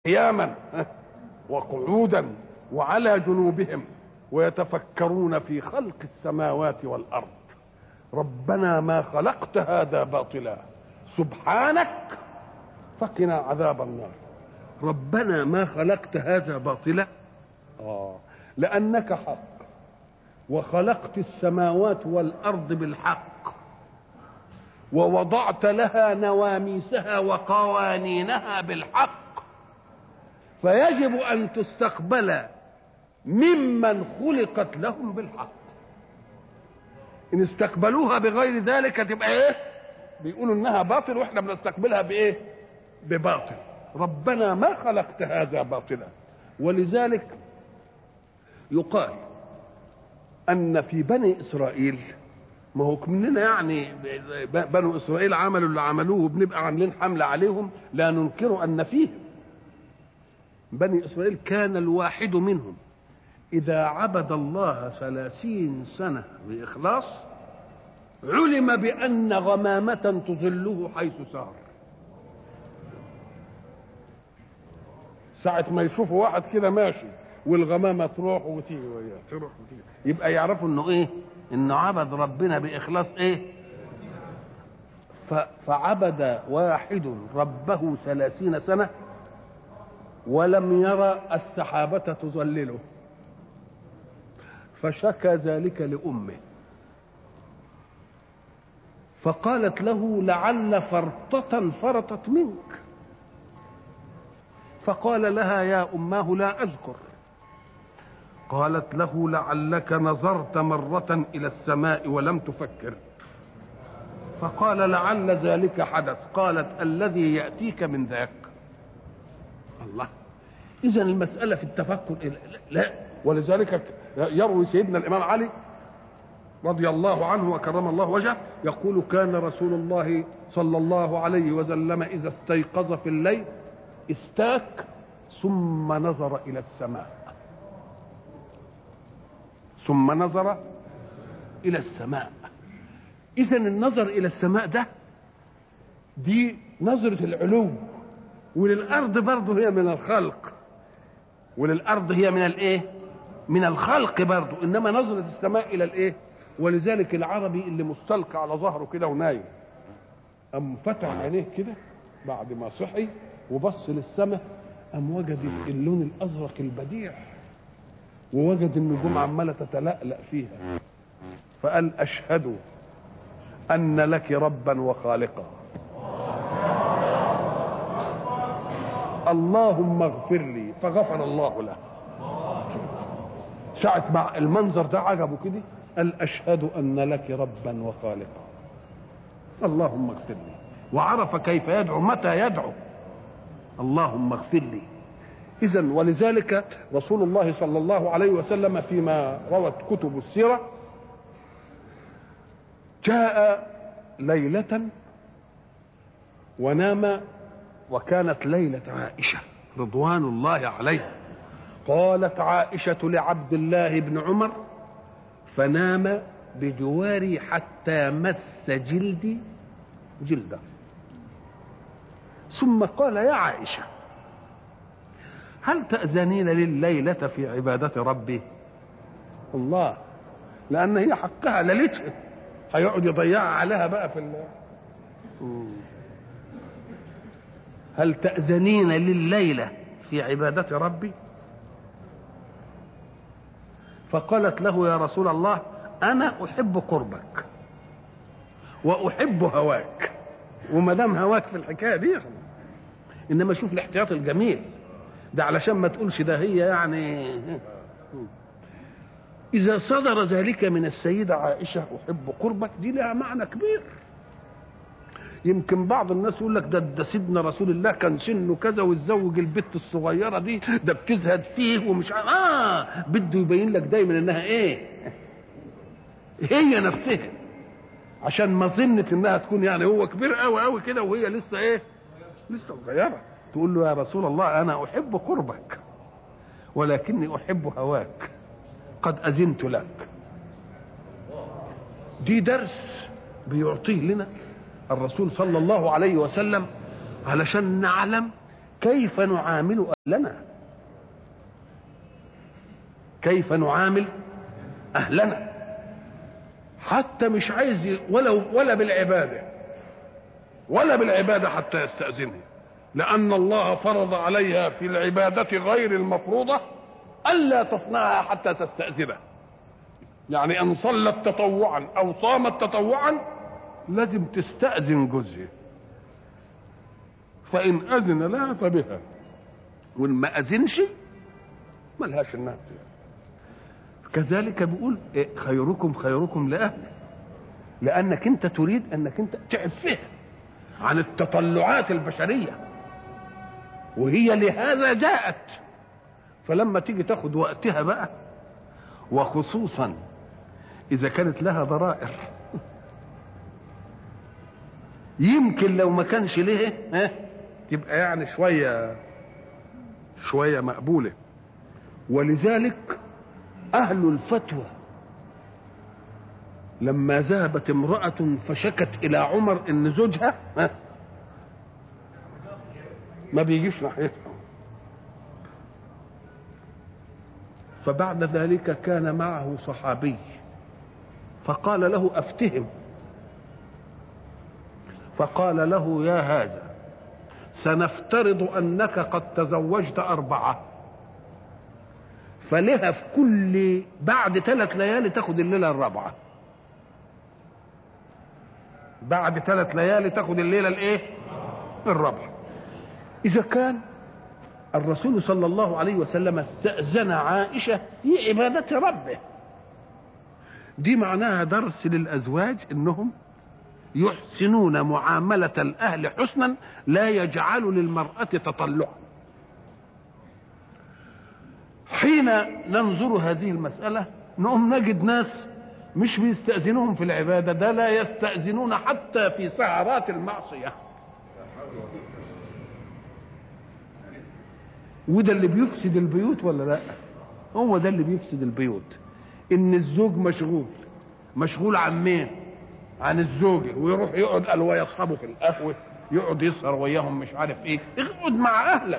قياما وقعودا وعلى جنوبهم ويتفكرون في خلق السماوات والارض ربنا ما خلقت هذا باطلا سبحانك فقنا عذاب النار ربنا ما خلقت هذا باطلا آه لأنك حق وخلقت السماوات والأرض بالحق ووضعت لها نواميسها وقوانينها بالحق فيجب أن تستقبل ممن خلقت لهم بالحق إن استقبلوها بغير ذلك تبقى إيه؟ بيقولوا إنها باطل وإحنا بنستقبلها بإيه؟ بباطل ربنا ما خلقت هذا باطلا ولذلك يقال ان في بني اسرائيل ما هو مننا يعني بنو اسرائيل عملوا اللي عملوه وبنبقى عاملين حمله عليهم لا ننكر ان فيهم بني اسرائيل كان الواحد منهم اذا عبد الله ثلاثين سنه باخلاص علم بان غمامه تظله حيث سار ساعة ما يشوفوا واحد كده ماشي والغمامة تروح وتيجي وياه تروح وتيجي يبقى يعرفوا انه ايه؟ انه عبد ربنا بإخلاص ايه؟ فعبد واحد ربه ثلاثين سنة ولم يرى السحابة تظلله فشكى ذلك لأمه فقالت له لعل فرطة فرطت منك فقال لها يا أماه لا أذكر قالت له لعلك نظرت مرة إلى السماء ولم تفكر فقال لعل ذلك حدث قالت الذي يأتيك من ذاك الله إذا المسألة في التفكر لا ولذلك يروي سيدنا الإمام علي رضي الله عنه وكرم الله وجهه يقول كان رسول الله صلى الله عليه وسلم إذا استيقظ في الليل استاك ثم نظر الى السماء ثم نظر الى السماء اذا النظر الى السماء ده دي نظرة العلو وللأرض برضه هي من الخلق وللأرض هي من الإيه؟ من الخلق برضه إنما نظرة السماء إلى الإيه؟ ولذلك العربي اللي مستلقى على ظهره كده ونايم أم فتح عينيه كده بعد ما صحي وبص للسماء قام وجد اللون الازرق البديع ووجد النجوم عماله تتلألأ فيها فقال اشهد ان لك ربا وخالقا اللهم اغفر لي فغفر الله له ساعة مع المنظر ده عجبه كده قال أشهد أن لك ربا وخالقا اللهم اغفر لي وعرف كيف يدعو متى يدعو اللهم اغفر لي اذا ولذلك رسول الله صلى الله عليه وسلم فيما روت كتب السيره جاء ليله ونام وكانت ليله عائشه رضوان الله عليها قالت عائشه لعبد الله بن عمر فنام بجواري حتى مس جلدي جلده ثم قال يا عائشة هل تأذنين لليلة في عبادة ربي الله لأن هي حقها ليلتها هيقعد يضيعها عليها بقى في الله هل تأذنين لليلة في عبادة ربي فقالت له يا رسول الله أنا أحب قربك وأحب هواك وما دام هواك في الحكايه دي انما شوف الاحتياط الجميل ده علشان ما تقولش ده هي يعني اذا صدر ذلك من السيده عائشه احب قربك دي لها معنى كبير يمكن بعض الناس يقول لك ده ده سيدنا رسول الله كان سنه كذا واتزوج البت الصغيره دي ده بتزهد فيه ومش عارف اه بده يبين لك دايما انها ايه هي نفسها عشان ما ظنت انها تكون يعني هو كبير قوي قوي كده وهي لسه ايه لسه صغيره تقول له يا رسول الله انا احب قربك ولكني احب هواك قد اذنت لك دي درس بيعطيه لنا الرسول صلى الله عليه وسلم علشان نعلم كيف نعامل اهلنا كيف نعامل اهلنا حتى مش عايز ولا ولا بالعباده ولا بالعباده حتى يستاذنه لان الله فرض عليها في العباده غير المفروضه الا تصنعها حتى تستاذنه يعني ان صلت تطوعا او صامت تطوعا لازم تستاذن جوزها فان اذن لها فبها وان ما اذنش ملهاش انها كذلك بيقول إيه خيركم خيركم لاهله لانك انت تريد انك انت تعفها عن التطلعات البشريه وهي لهذا جاءت فلما تيجي تاخد وقتها بقى وخصوصا اذا كانت لها ضرائر يمكن لو ما كانش ليه ها تبقى يعني شويه شويه مقبوله ولذلك اهل الفتوى لما ذهبت امراه فشكت الى عمر ان زوجها ها ما بيجيش ناحيتها فبعد ذلك كان معه صحابي فقال له افتهم فقال له يا هذا سنفترض انك قد تزوجت اربعه فلها في كل بعد ثلاث ليالي تاخد الليله الرابعه بعد ثلاث ليالي تاخد الليله الايه الرابعه اذا كان الرسول صلى الله عليه وسلم استأذن عائشة في عبادة ربه دي معناها درس للأزواج إنهم يحسنون معاملة الأهل حسنا لا يجعل للمرأة تطلعا حين ننظر هذه المسألة نقوم نجد ناس مش بيستأذنوهم في العبادة ده لا يستأذنون حتى في سهرات المعصية وده اللي بيفسد البيوت ولا لا هو ده اللي بيفسد البيوت ان الزوج مشغول مشغول عن مين عن الزوجة ويروح يقعد قال ويا اصحابه في القهوة يقعد يسهر وياهم مش عارف ايه اقعد مع اهلك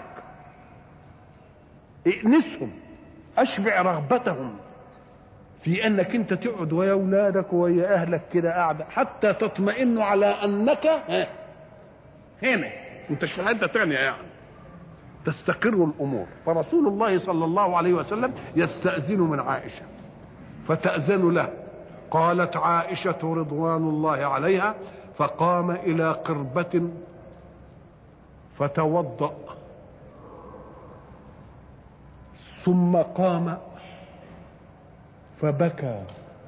ائنسهم اشبع رغبتهم في انك انت تقعد ويا اولادك ويا اهلك كده قاعده حتى تطمئنوا على انك ها هنا انت مش في حته ثانيه يعني تستقر الامور فرسول الله صلى الله عليه وسلم يستاذن من عائشه فتاذن له قالت عائشه رضوان الله عليها فقام الى قربه فتوضا ثم قام فبكى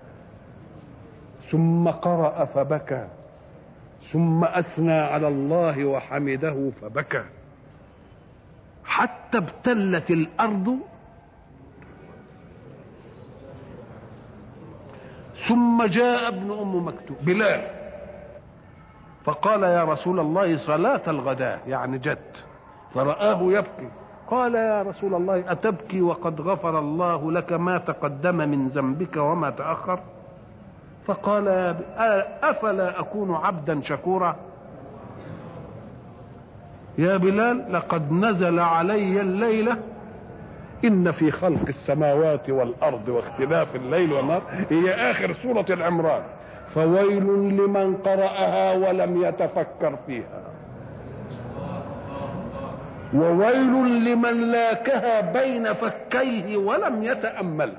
ثم قرأ فبكى ثم أثنى على الله وحمده فبكى حتى ابتلت الأرض ثم جاء ابن أم مكتوم بلال فقال يا رسول الله صلاة الغداء يعني جد فرآه يبكي قال يا رسول الله أتبكي وقد غفر الله لك ما تقدم من ذنبك وما تأخر فقال أفلا أكون عبدا شكورا يا بلال لقد نزل علي الليلة إن في خلق السماوات والأرض واختلاف الليل والنهار هي آخر سورة العمران فويل لمن قرأها ولم يتفكر فيها وويل لمن لاكها بين فكيه ولم يتأمل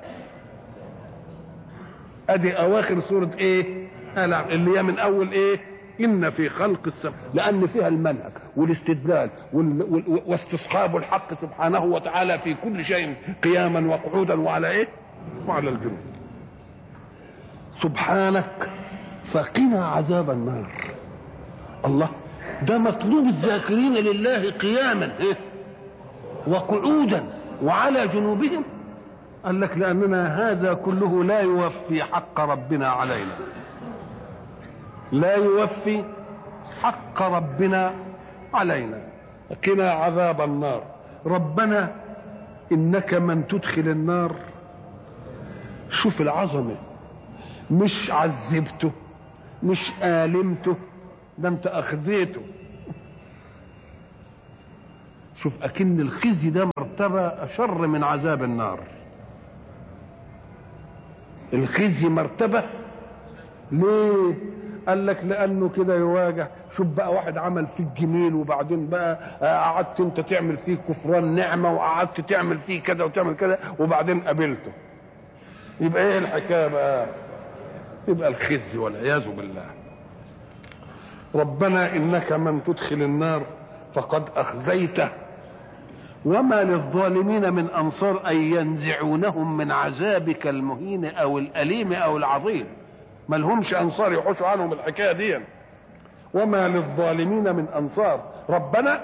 ادي اواخر سورة ايه اللي هي من اول ايه ان في خلق السماء لان فيها المنهج والاستدلال واستصحاب الحق سبحانه وتعالى في كل شيء قياما وقعودا وعلى ايه وعلى الجنوب سبحانك فقنا عذاب النار الله ده مطلوب الذاكرين لله قياما إيه؟ وقعودا وعلى جنوبهم قال لك لأننا هذا كله لا يوفي حق ربنا علينا لا يوفي حق ربنا علينا قنا عذاب النار ربنا إنك من تدخل النار شوف العظمة مش عذبته مش آلمته ده انت اخذيته شوف أكن الخزي ده مرتبة أشر من عذاب النار الخزي مرتبة ليه قال لك لانه كده يواجه شوف بقى واحد عمل فيك جميل وبعدين بقى قعدت انت تعمل فيه كفران نعمه وقعدت تعمل فيه كذا وتعمل كذا وبعدين قابلته يبقى ايه الحكايه بقى يبقى الخزي والعياذ بالله ربنا انك من تدخل النار فقد اخزيته وما للظالمين من انصار ان ينزعونهم من عذابك المهين او الاليم او العظيم ما لهمش انصار يحوشوا عنهم الحكايه دي وما للظالمين من انصار ربنا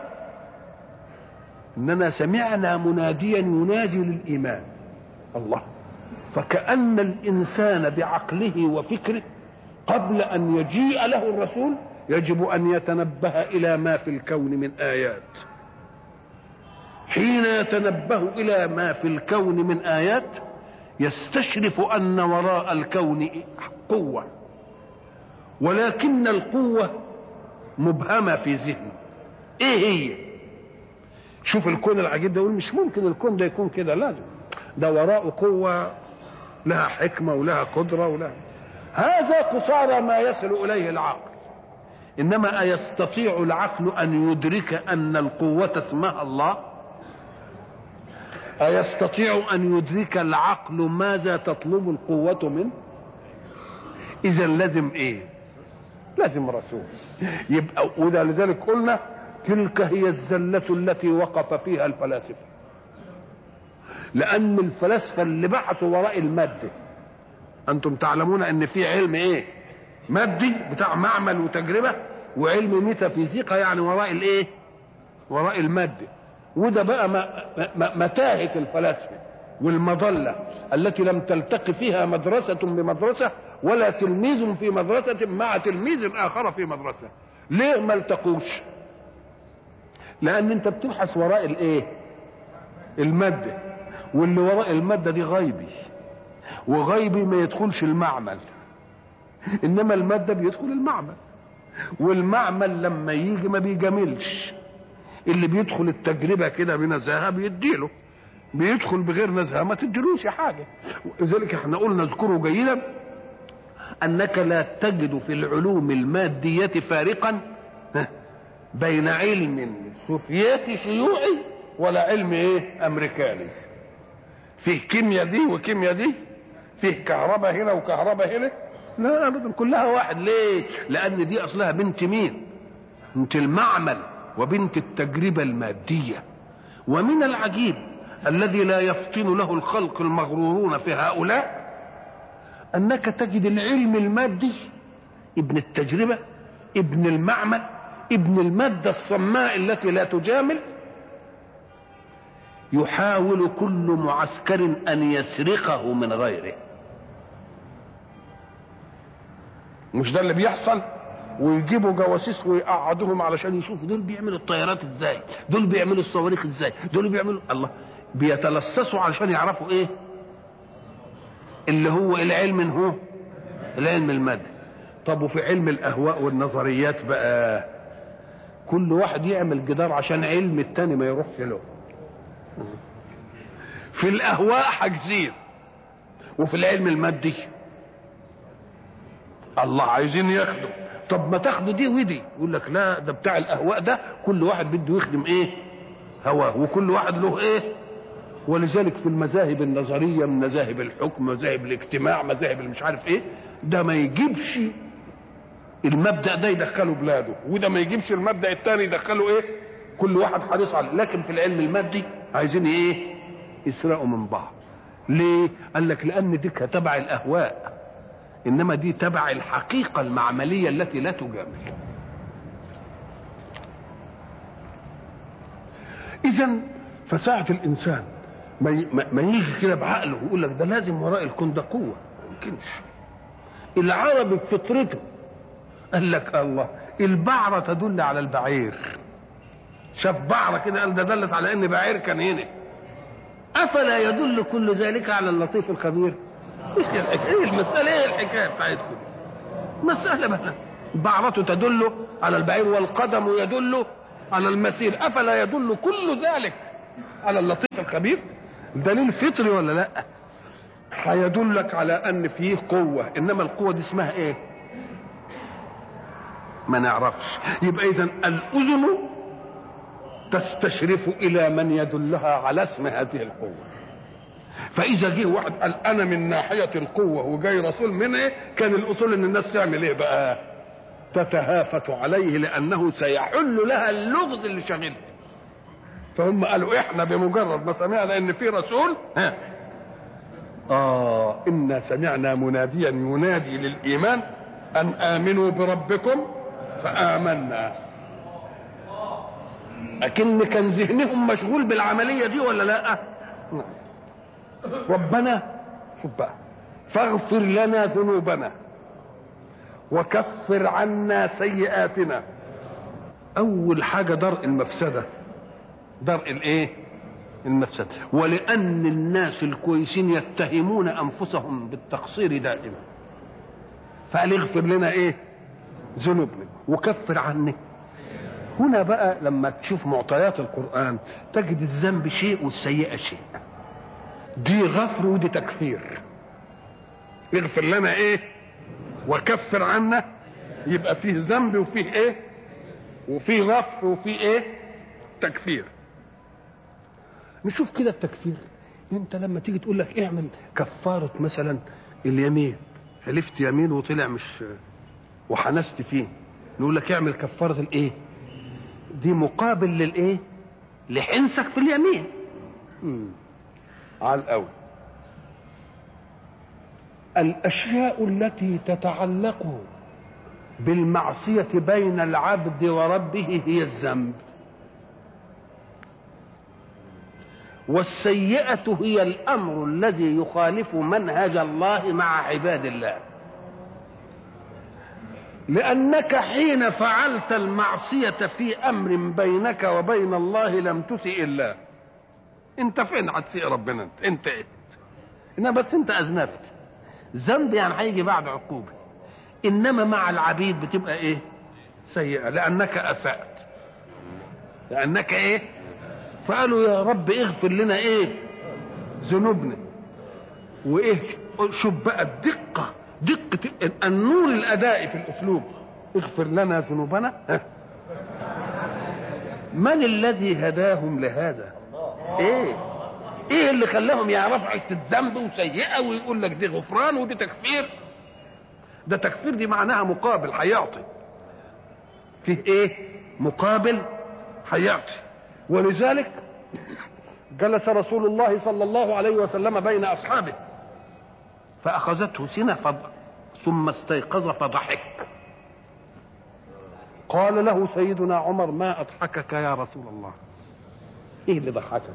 اننا سمعنا مناديا ينادي للايمان الله فكأن الإنسان بعقله وفكره قبل أن يجيء له الرسول يجب أن يتنبه إلى ما في الكون من آيات حين يتنبه إلى ما في الكون من آيات يستشرف أن وراء الكون قوة ولكن القوة مبهمة في ذهنه إيه هي شوف الكون العجيب ده يقول مش ممكن الكون ده يكون كده لازم ده وراءه قوة لها حكمة ولها قدرة ولها هذا قصارى ما يصل إليه العقل إنما أيستطيع العقل أن يدرك أن القوة اسمها الله أيستطيع أن يدرك العقل ماذا تطلب القوة منه إذا لازم إيه لازم رسول يبقى وده لذلك قلنا تلك هي الزلة التي وقف فيها الفلاسفة لأن الفلاسفة اللي بعثوا وراء المادة أنتم تعلمون أن في علم إيه مادي بتاع معمل وتجربة وعلم ميتافيزيقا يعني وراء الإيه وراء المادة وده بقى متاهة الفلاسفة والمظلة التي لم تلتقي فيها مدرسة بمدرسة ولا تلميذ في مدرسة مع تلميذ آخر في مدرسة ليه ما التقوش لأن أنت بتبحث وراء الإيه المادة واللي وراء المادة دي غيبي وغيبي ما يدخلش المعمل إنما المادة بيدخل المعمل والمعمل لما يجي ما بيجاملش اللي بيدخل التجربة كده بنزاهة بيديله بيدخل بغير نزاهة ما تديلوش حاجة لذلك احنا قلنا اذكره جيدا انك لا تجد في العلوم المادية فارقا بين علم سوفيتي شيوعي ولا علم ايه امريكاني فيه كيمياء دي وكيمياء دي فيه كهرباء هنا وكهرباء هنا لا ابدا كلها واحد ليه لان دي اصلها بنت مين بنت المعمل وبنت التجربة المادية ومن العجيب الذي لا يفطن له الخلق المغرورون في هؤلاء انك تجد العلم المادي ابن التجربه ابن المعمل ابن الماده الصماء التي لا تجامل يحاول كل معسكر ان يسرقه من غيره مش ده اللي بيحصل ويجيبوا جواسيس ويقعدوهم علشان يشوفوا دول بيعملوا الطيارات ازاي دول بيعملوا الصواريخ ازاي دول بيعملوا الله بيتلصصوا علشان يعرفوا ايه اللي هو العلم هو العلم المادي طب وفي علم الاهواء والنظريات بقى كل واحد يعمل جدار عشان علم التاني ما يروحش له في الاهواء حاجزين وفي العلم المادي الله عايزين ياخدوا طب ما تاخدوا دي ودي يقول لك لا ده بتاع الاهواء ده كل واحد بده يخدم ايه هواه وكل واحد له ايه ولذلك في المذاهب النظريه من مذاهب الحكم مذاهب الاجتماع مذاهب مش عارف ايه ده ما يجيبش المبدا ده يدخله بلاده وده ما يجيبش المبدا الثاني يدخله ايه كل واحد حريص عليه لكن في العلم المادي عايزين ايه يسرقوا من بعض ليه قال لك لان دي تبع الاهواء انما دي تبع الحقيقه المعمليه التي لا تجامل اذا فساعه الانسان ما ما يجي كده بعقله ويقول لك ده لازم وراء الكون ده قوه ما يمكنش العربي بفطرته قال لك الله البعرة تدل على البعير شاف بعرة كده قال ده دلت على ان بعير كان هنا افلا يدل كل ذلك على اللطيف الخبير ايه المسألة ايه الحكاية بتاعتكم مسألة بقى بعرته تدل على البعير والقدم يدل على المسير افلا يدل كل ذلك على اللطيف الخبير دليل فطري ولا لا هيدلك على ان فيه قوه انما القوه دي اسمها ايه ما نعرفش يبقى اذا الاذن تستشرف الى من يدلها على اسم هذه القوه فاذا جه واحد قال انا من ناحيه القوه وجاي رسول من ايه كان الاصول ان الناس تعمل ايه بقى تتهافت عليه لانه سيحل لها اللغز اللي شاغلها فهم قالوا احنا بمجرد ما سمعنا ان في رسول ها اه انا سمعنا مناديا ينادي للايمان ان امنوا بربكم فامنا لكن كان ذهنهم مشغول بالعمليه دي ولا لا ربنا شوف بقى فاغفر لنا ذنوبنا وكفر عنا سيئاتنا اول حاجه درء المفسده درء الايه المفسده ولان الناس الكويسين يتهمون انفسهم بالتقصير دائما فقال اغفر لنا ايه ذنوبنا وكفر عني هنا بقى لما تشوف معطيات القرآن تجد الذنب شيء والسيئة شيء دي غفر ودي تكفير اغفر لنا ايه وكفر عنا يبقى فيه ذنب وفيه ايه وفيه غفر وفيه ايه تكفير نشوف كده التكفير انت لما تيجي تقول لك اعمل كفارة مثلا اليمين حلفت يمين وطلع مش وحنست فيه نقول لك اعمل كفارة الايه دي مقابل للايه لحنسك في اليمين مم. على الاول الاشياء التي تتعلق بالمعصيه بين العبد وربه هي الذنب والسيئه هي الامر الذي يخالف منهج الله مع عباد الله لأنك حين فعلت المعصية في أمر بينك وبين الله لم تسئ الله أنت فين هتسيء ربنا أنت أنت إيه إنما بس أنت أذنبت ذنب يعني هيجي بعد عقوبة إنما مع العبيد بتبقى إيه سيئة لأنك أسأت لأنك إيه فقالوا يا رب اغفر لنا إيه ذنوبنا وإيه شوف بقى الدقة دقة النور الأداء في الأسلوب اغفر لنا ذنوبنا من الذي هداهم لهذا ايه ايه اللي خلاهم يعرفوا حته ذنب وسيئه ويقول لك دي غفران ودي تكفير ده تكفير دي معناها مقابل هيعطي فيه ايه مقابل هيعطي ولذلك جلس رسول الله صلى الله عليه وسلم بين اصحابه فأخذته سنة فض... ثم استيقظ فضحك قال له سيدنا عمر ما أضحكك يا رسول الله إيه اللي ضحكك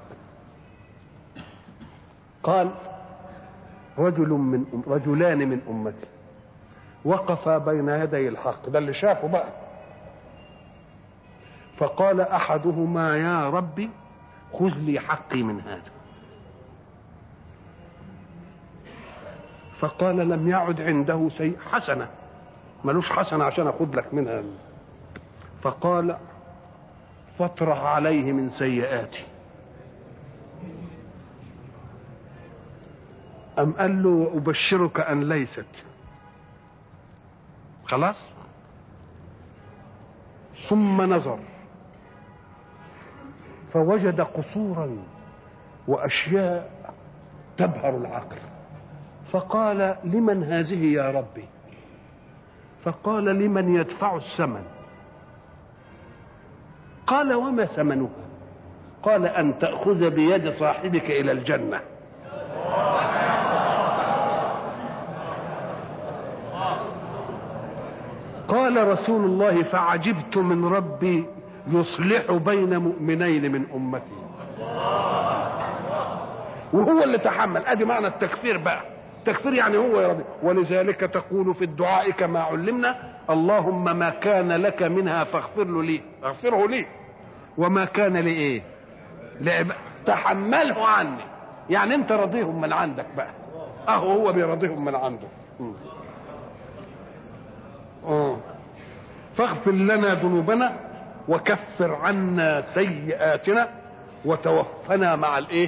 قال رجل من أم... رجلان من أمتي وقفا بين يدي الحق ده اللي شافه بقى فقال أحدهما يا ربي خذ لي حقي من هذا فقال لم يعد عنده شيء حسنة ملوش حسنة عشان أخذ لك منها فقال فاطرح عليه من سيئاتي أم قال له وأبشرك أن ليست خلاص ثم نظر فوجد قصورا وأشياء تبهر العقل فقال لمن هذه يا ربي فقال لمن يدفع الثمن قال وما ثمنها قال ان تاخذ بيد صاحبك الى الجنه قال رسول الله فعجبت من ربي يصلح بين مؤمنين من امتي وهو اللي تحمل ادي معنى التكفير بقى التكفير يعني هو يرضي ولذلك تقول في الدعاء كما علمنا اللهم ما كان لك منها فاغفر له لي اغفره لي وما كان لي ايه لعب... تحمله عني يعني انت راضيهم من عندك بقى اهو هو بيرضيهم من عنده اه فاغفر لنا ذنوبنا وكفر عنا سيئاتنا وتوفنا مع الايه